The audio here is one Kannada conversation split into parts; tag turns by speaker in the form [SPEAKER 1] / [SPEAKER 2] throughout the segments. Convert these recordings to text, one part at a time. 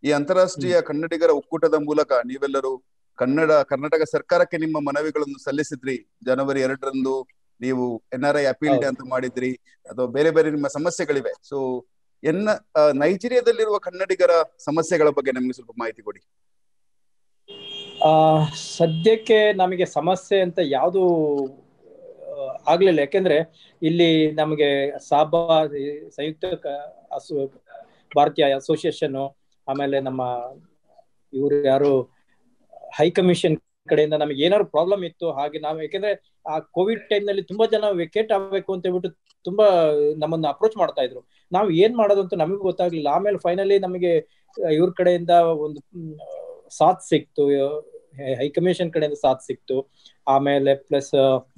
[SPEAKER 1] ಈ ಅಂತಾರಾಷ್ಟ್ರೀಯ ಕನ್ನಡಿಗರ ಒಕ್ಕೂಟದ ಮೂಲಕ ನೀವೆಲ್ಲರೂ ಕನ್ನಡ ಕರ್ನಾಟಕ ಸರ್ಕಾರಕ್ಕೆ ನಿಮ್ಮ ಮನವಿಗಳನ್ನು ಸಲ್ಲಿಸಿದ್ರಿ ಜನವರಿ ಎರಡರಂದು ನೀವು N R I appeal day
[SPEAKER 2] ಹೌದು.
[SPEAKER 1] ಅಂತ ಮಾಡಿದ್ರಿ ಅಥವಾ ಬೇರೆ ಬೇರೆ ನಿಮ್ಮ ಸಮಸ್ಯೆಗಳಿವೆ ಸೊ ಎನ್ನ ಆ, ನೈಜೀರಿಯಾದಲ್ಲಿರುವ ಕನ್ನಡಿಗರ ಸಮಸ್ಯೆಗಳ ಬಗ್ಗೆ ನಮಗೆ ಸ್ವಲ್ಪ ಮಾಹಿತಿ ಕೊಡಿ
[SPEAKER 2] ಆ ಸದ್ಯಕ್ಕೆ ನಮಗೆ ಸಮಸ್ಯೆ ಅಂತ ಯಾವುದು ಆಗ್ಲಿಲ್ಲ ಯಾಕೆಂದ್ರೆ ಇಲ್ಲಿ ನಮಗೆ ಸಾಬಾ ಈ ಸಂಯುಕ್ತ ಕ- ಅಸೋ- ಭಾರತೀಯ ಅಸೋಸಿಯೇಷನ್ ಆಮೇಲೆ ನಮ್ಮ ಇವರು ಯಾರು ಹೈಕಮಿಷನ್ ಕಡೆಯಿಂದ ನಮಗೆ ಏನಾದ್ರು ಪ್ರಾಬ್ಲಮ್ ಇತ್ತು ಹಾಗೆ ನಾವು ಯಾಕೆಂದ್ರೆ ಆ ಕೋವಿಡ್ ಟೈಮ್ ನಲ್ಲಿ ತುಂಬಾ ಜನ ವೆಕೇಟ್ ಆಗ್ಬೇಕು ಅಂತ ಹೇಳ್ಬಿಟ್ಟು ತುಂಬಾ ನಮ್ಮನ್ನ ಅಪ್ರೋಚ್ ಮಾಡ್ತಾ ಇದ್ರು ನಾವು ಏನ್ ಮಾಡೋದು ಅಂತ ನಮಗೂ ಗೊತ್ತಾಗ್ಲಿಲ್ಲ ಆಮೇಲೆ ಫೈನಲಿ ನಮಗೆ ಇವ್ರ ಕಡೆಯಿಂದ ಒಂದು ಮ್, ಸಾಥ್ ಸಿಕ್ತು ಹೈಕಮಿಷನ್ ಕಡೆಯಿಂದ ಸಾಥ್ ಸಿಕ್ತು ಆಮೇಲೆ ಪ್ಲಸ್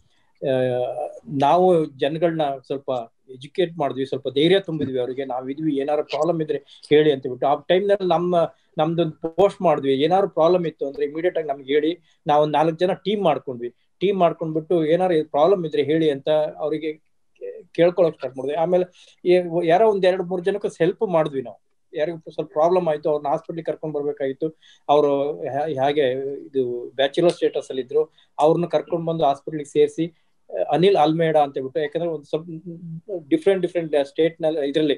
[SPEAKER 2] ನಾವು ಜನಗಳನ್ನ ಸ್ವಲ್ಪ ಎಜುಕೇಟ್ ಮಾಡಿದ್ವಿ ಸ್ವಲ್ಪ ಧೈರ್ಯ ತುಂಬಿದ್ವಿ ಅವರಿಗೆ ನಾವ್ ಇದ್ವಿ ಏನಾದ್ರು ಪ್ರಾಬ್ಲಮ್ ಇದ್ರೆ ಹೇಳಿ ಅಂತ ಬಿಟ್ಟು ಆ ಟೈಮ್ ನಲ್ಲಿ ನಮ್ಮ ನಮ್ದೊಂದು ಪೋಸ್ಟ್ ಮಾಡಿದ್ವಿ ಏನಾದ್ರು ಪ್ರಾಬ್ಲಮ್ ಇತ್ತು ಅಂದ್ರೆ ಇಮಿಡಿಯೇಟ್ ಆಗಿ ನಮ್ಗೆ ಹೇಳಿ ನಾವು ಒಂದ್ ನಾಲ್ಕು ಜನ ಟೀಮ್ ಮಾಡ್ಕೊಂಡ್ವಿ ಟೀಮ್ ಮಾಡ್ಕೊಂಡ್ಬಿಟ್ಟು ಏನಾದ್ರು ಪ್ರಾಬ್ಲಮ್ ಇದ್ರೆ ಹೇಳಿ ಅಂತ ಅವರಿಗೆ ಕೇಳ್ಕೊಳಕ್ ಸ್ಟಾರ್ಟ್ ಮಾಡಿದ್ವಿ ಆಮೇಲೆ ಏ- ಯಾರೋ ಒಂದ್ ಎರಡ್ ಮೂರ್ ಜನಕ್ಕೆ ಹೆಲ್ಪ್ ಮಾಡಿದ್ವಿ ನಾವು ಯಾರಿಗೂ ಸ್ವಲ್ಪ ಪ್ರಾಬ್ಲಮ್ ಆಯ್ತು ಅವ್ರನ್ನ ಹಾಸ್ಪಿಟ್ಲಿಗೆ ಕರ್ಕೊಂಡ್ ಬರ್ಬೇಕಾಗಿತ್ತು ಅವರು ಹಾಗೆ ಇದು ಬ್ಯಾಚುಲರ್ ಸ್ಟೇಟಸ್ ಅಲ್ಲಿ ಇದ್ರು ಅವ್ರನ್ನ ಕರ್ಕೊಂಡ್ ಬಂದು ಹಾಸ್ಪಿಟ್ಲಿಗೆ ಸೇರಿಸಿ ಅನಿಲ್ ಅಲ್ಮೇಡ ಅಂತ ಹೇಳ್ಬಿಟ್ಟು ಯಾಕಂದ್ರೆ ಒಂದು ಸ್ವಲ್ಪ ಡಿಫ್ರೆಂಟ್ ಡಿಫ್ರೆಂಟ್ ಸ್ಟೇಟ್ ನಲ್ಲಿ ಇದರಲ್ಲಿ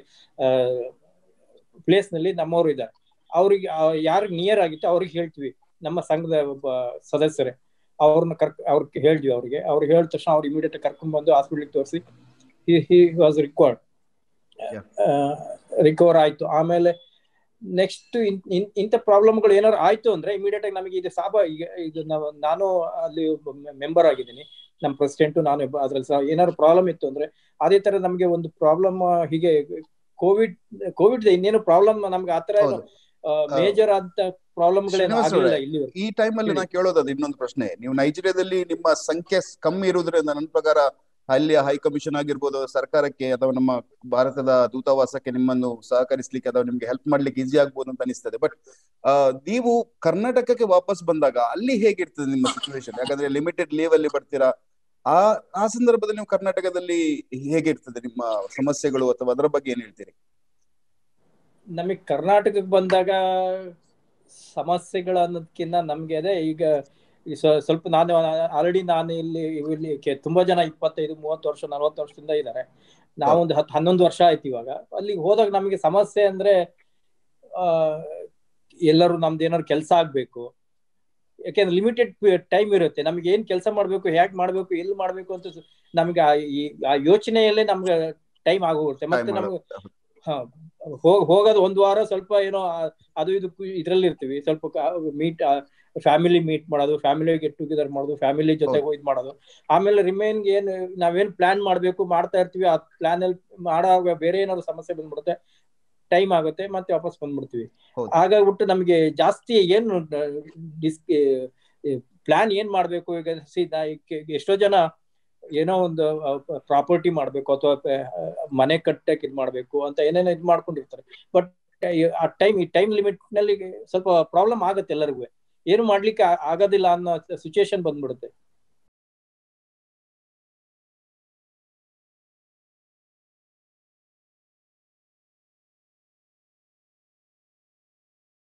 [SPEAKER 2] ಪ್ಲೇಸ್ ನಲ್ಲಿ ನಮ್ಮವರು ಇದ್ದಾರೆ ಅವ್ರಿಗೆ ಯಾರಿಗೆ ನಿಯರ್ ಆಗಿತ್ತು ಅವ್ರಿಗೆ ಹೇಳ್ತೀವಿ ನಮ್ಮ ಸಂಘದ ಒಬ್ಬ ಸದಸ್ಯರೇ ಅವ್ರನ್ನ ಕರ್ಕ ಅವ್ರಿಗೆ ಹೇಳ್ತೀವಿ ಅವ್ರಿಗೆ ಅವ್ರಿಗೆ ಹೇಳಿದ ತಕ್ಷಣ ಅವ್ರು ಇಮಿಡಿಯೇಟ್ ಕರ್ಕೊಂಡ್ ಬಂದು ಹಾಸ್ಪಿಟ್ಲಿಗೆ ತೋರಿಸಿ he was recovered
[SPEAKER 1] Yeah.
[SPEAKER 2] Recover ಆಯ್ತು ಆಮೇಲೆ ನೆಕ್ಸ್ಟ್ ಇಂಥ ಪ್ರಾಬ್ಲಮ್ಗಳು ಏನಾದ್ರು ಆಯ್ತು ಅಂದ್ರೆ ಇಮಿಡಿಯೇಟ್ ಆಗಿ ನಮಗೆ ಇದು ಸಾಬ ಈಗ ಇದು ನಾವು ನಾನು ಅಲ್ಲಿ ಮೆಂಬರ್ ಆಗಿದ್ದೀನಿ ನಮ್ಮ ಪ್ರೆಸಿಡೆಂಟ್ ನಾನು ಒಬ್ಬ ಅದ್ರಲ್ಲಿ ಸಹ ಏನಾದ್ರು ಪ್ರಾಬ್ಲಮ್ ಇತ್ತು ಅಂದ್ರೆ ಅದೇ ತರ ನಮಗೆ ಒಂದು ಪ್ರಾಬ್ಲಮ್ ಹೀಗೆ ಕೋವಿಡ್ ಕೋವಿಡ್ ಇನ್ನೇನು ಪ್ರಾಬ್ಲಮ್ ನಮ್ಗೆ ಆತರ
[SPEAKER 1] ಹೌದು.
[SPEAKER 2] ಮೇಜರ್ ಆದ ಪ್ರಾಬ್ಲಮ್ಗಳೇನು
[SPEAKER 1] ಶ್ರೀನಿವಾಸ್
[SPEAKER 2] ಆಗಿಲ್ಲ
[SPEAKER 1] ಅವರೇ,
[SPEAKER 2] ಇಲ್ಲಿ
[SPEAKER 1] ಈ ಟೈಮ್ ಅಲ್ಲಿ ನಾ ಕೇಳೋದು ಇನ್ನೊಂದು ಪ್ರಶ್ನೆ ನೀವು ನೈಜೀರಿಯಾದಲ್ಲಿ ನಿಮ್ಮ ಸಂಖ್ಯೆ ಕಮ್ಮಿ ಇರುವುದರಿಂದ ನನ್ನ ಪ್ರಕಾರ ಅಲ್ಲಿಯ ಹೈ ಕಮಿಷನ್ ಆಗಿರ್ಬೋದು ಸರ್ಕಾರಕ್ಕೆ ಅಥವಾ ನಮ್ಮ ಭಾರತದ ದೂತಾವಾಸಕ್ಕೆ ನಿಮ್ಮನ್ನು ಸಹಕರಿಸಲಿಕ್ಕೆ ಅಥವಾ ನಿಮ್ಗೆ ಹೆಲ್ಪ್ ಮಾಡ್ಲಿಕ್ಕೆ ಈಸಿ ಆಗ್ಬೋದು ಅಂತ ಅನಿಸ್ತದೆ ಬಟ್ ನೀವು ಕರ್ನಾಟಕಕ್ಕೆ ವಾಪಸ್ ಬಂದಾಗ ಅಲ್ಲಿ ಹೇಗಿರ್ತದೆ ನಿಮ್ಮ ಸಿಚುವೇಶನ್ ಯಾಕಂದ್ರೆ ಲಿಮಿಟೆಡ್ ಲೀವ್ ಅಲ್ಲಿ ಬರ್ತೀರಾ ಆ ಆ ಸಂದರ್ಭದಲ್ಲಿ ನೀವು ಕರ್ನಾಟಕದಲ್ಲಿ ಹೇಗಿರ್ತದೆ ನಿಮ್ಮ ಸಮಸ್ಯೆಗಳು ಅಥವಾ ಅದರ ಬಗ್ಗೆ ಏನ್ ಹೇಳ್ತೀರಿ
[SPEAKER 2] ನಮಗೆ ಕರ್ನಾಟಕಕ್ಕೆ ಬಂದಾಗ ಸಮಸ್ಯೆಗಳು ಅನ್ನೋದಕ್ಕಿಂತ ನಮ್ಗೆ ಅದೇ ಈಗ ಈ ಸ್ವ- ಸ್ವಲ್ಪ ನಾನು ಆಲ್ರೆಡಿ ನಾನು ಇಲ್ಲಿ ಇಲ್ಲಿ ಕೆ- ತುಂಬಾ ಜನ ಇಪ್ಪತ್ತೈದು ಮೂವತ್ತು ವರ್ಷ ನಲವತ್ತು ವರ್ಷದಿಂದ ಇದ್ದಾರೆ ನಾವೊಂದು ಹತ್ತು ಹನ್ನೊಂದು ವರ್ಷ ಆಯ್ತು ಇವಾಗ ಅಲ್ಲಿ ಹೋದಾಗ ನಮಗೆ ಸಮಸ್ಯೆ ಅಂದ್ರೆ ಆ ಎಲ್ಲರೂ ನಮ್ದು ಏನಾದ್ರು ಕೆಲಸ ಆಗ್ಬೇಕು ಯಾಕೆಂದ್ರೆ ಲಿಮಿಟೆಡ್ ಟೈಮ್ ಇರುತ್ತೆ ನಮ್ಗೆ ಏನ್ ಕೆಲಸ ಮಾಡ್ಬೇಕು ಹೇಗ್ ಮಾಡ್ಬೇಕು ಎಲ್ಲಿ ಮಾಡ್ಬೇಕು ಅಂತ ಸ- ನಮ್ಗೆ ಆ ಈ- ಆ ಯೋಚನೆಯಲ್ಲೇ ನಮ್ಗೆ ಟೈಮ್ ಆಗೋಗುತ್ತೆ ಮತ್ತೆ
[SPEAKER 1] Time
[SPEAKER 2] ನಮ್ಗೆ ಹಾ ಹೋಗ್ ಹೋಗೋದು ಒಂದ್ ವಾರ ಸ್ವಲ್ಪ ಏನೋ ಆ- ಅದು ಇದು ಕು- ಇದ್ರಲ್ಲಿ ಇರ್ತೀವಿ ಸ್ವಲ್ಪ ಮೀಟ್ ಫ್ಯಾಮಿಲಿ ಮೀಟ್ ಮಾಡೋದು ಫ್ಯಾಮಿಲಿ ಗೆಟ್ ಟುಗೆದರ್ ಮಾಡೋದು ಫ್ಯಾಮಿಲಿ ಜೊತೆ ಇದ್ ಮಾಡೋದು ಆಮೇಲೆ ರಿಮೈನ್ ಏನ್ ನಾವೇನ್ ಪ್ಲಾನ್ ಮಾಡ್ಬೇಕು ಮಾಡ್ತಾ ಇರ್ತೀವಿ ಆ ಪ್ಲಾನ್ ಅಲ್ಲಿ ಮಾಡಾಗ ಬೇರೆ ಏನಾದ್ರು ಸಮಸ್ಯೆ ಬಂದ್ಬಿಡುತ್ತೆ ಟೈಮ್ ಆಗುತ್ತೆ ಮತ್ತೆ ವಾಪಸ್ ಬಂದ್ಬಿಡ್ತೀವಿ
[SPEAKER 1] ಹೌದು.
[SPEAKER 2] ಹಾಗಾಗ್ಬಿಟ್ಟು ನಮ್ಗೆ ಜಾಸ್ತಿ ಏನು ಡಿಸ್ ಪ್ಲಾನ್ ಏನ್ ಮಾಡ್ಬೇಕು ಈಗ ಸಿ ನಾ ಈಗ ಎಷ್ಟೋ ಜನ ಏನೋ ಒಂದು ಪ್ರಾಪರ್ಟಿ ಮಾಡ್ಬೇಕು ಅಥವಾ ಮನೆ ಕಟ್ಟಕ್ಕೆ ಇದ್ ಮಾಡ್ಬೇಕು ಅಂತ ಏನೇನೋ ಇದ್ ಮಾಡ್ಕೊಂಡಿರ್ತಾರೆ ಬಟ್ ಆ ಟೈಮ್ ಈ ಟೈಮ್ ಲಿಮಿಟ್ ನಲ್ಲಿ ಸ್ವಲ್ಪ ಪ್ರಾಬ್ಲಮ್ ಆಗುತ್ತೆ ಎಲ್ಲರಿಗೂ ಏನು ಮಾಡ್ಲಿಕ್ಕೆ ಆ- ಆಗೋದಿಲ್ಲ ಅನ್ನೋ ಸಿಚುಯೇಷನ್ ಬಂದ್ಬಿಡುತ್ತೆ